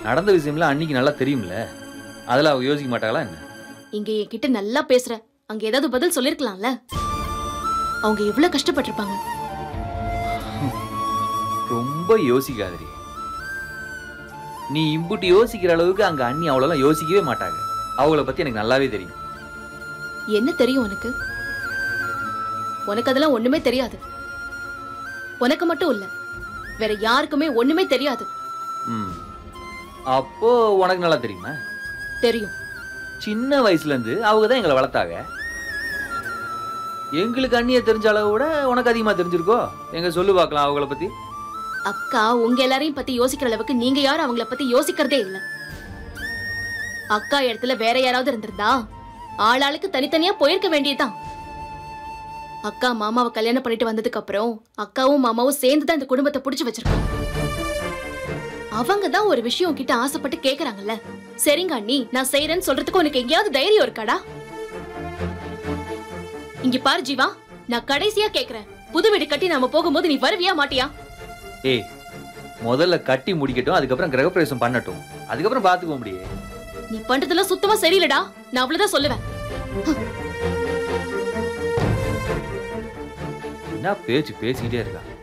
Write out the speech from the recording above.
நடந்த விஷயம்லாம் அன்னைக்கு நல்லா தெரியும்ல அதெல்லாம் அவங்க யோசிக்க மாட்டாங்களா என்ன இங்க என்கிட்ட நல்லா பேசுற அங்க ஏதாவது பதில் சொல்லிருக்கலாம்ல அவங்க எவ்வளவு கஷ்டப்பட்டிருப்பாங்க ரொம்ப யோசிக்காதடி நீ இம்புட்டு யோசிக்கிற அளவுக்கு அங்க அண்ணி அவ்வளோலாம் யோசிக்கவே மாட்டாங்க அவங்கள பத்தி எனக்கு நல்லாவே தெரியும் என்ன தெரியும் உனக்கு உனக்கு அதெல்லாம் ஒண்ணுமே தெரியாது உனக்கு மட்டும் இல்ல வேற யாருக்குமே ஒண்ணுமே தெரியாது ம் அப்போ உனக்கு நல்லா தெரியுமா தெரியும் சின்ன வயசுல இருந்து அவங்க தான் எங்களை வளர்த்தாங்க எங்களுக்கு அண்ணிய தெரிஞ்ச அளவு விட உனக்கு அதிகமா தெரிஞ்சிருக்கோ எங்க சொல்லு பார்க்கலாம் அவங்கள பத்தி அக்கா உங்க எல்லாரையும் பத்தி யோசிக்கிற அளவுக்கு நீங்க யாரும் அவங்கள பத்தி யோசிக்கிறதே இல்ல அக்கா இடத்துல வேற யாராவது இருந்திருந்தா ஆளாளுக்கு தனித்தனியா போயிருக்க வேண்டியதுதான் அக்கா மாமாவை கல்யாணம் பண்ணிட்டு வந்ததுக்கு அப்புறம் அக்காவும் மாமாவும் சேர்ந்து தான் இந்த குடும்பத்தை புடிச்சு வச்சிருக்காங்க அவங்க தான் ஒரு விஷயம் கிட்ட ஆசைப்பட்டு கேக்குறாங்கல்ல சரிங்க அண்ணி நான் செய்யறேன்னு சொல்றதுக்கு உனக்கு எங்கேயாவது தைரியம் இருக்காடா இங்க பாரு ஜீவா நான் கடைசியா கேக்குறேன் புது வீடு கட்டி நாம போகும்போது நீ வருவியா மாட்டியா ஏய் முதல்ல கட்டி முடிக்கட்டும் அதுக்கப்புறம் கிரகப்பிரவேசம் பண்ணட்டும் அதுக்கப்புறம் பார்த்துக்க முடியே நீ பண்றதெல்லாம் சுத்தமா சரியில்லடா நான் அவ்வளவுதான் சொல்லுவேன் என்ன பேச்சு பேசிக்கிட்டே இருக்கா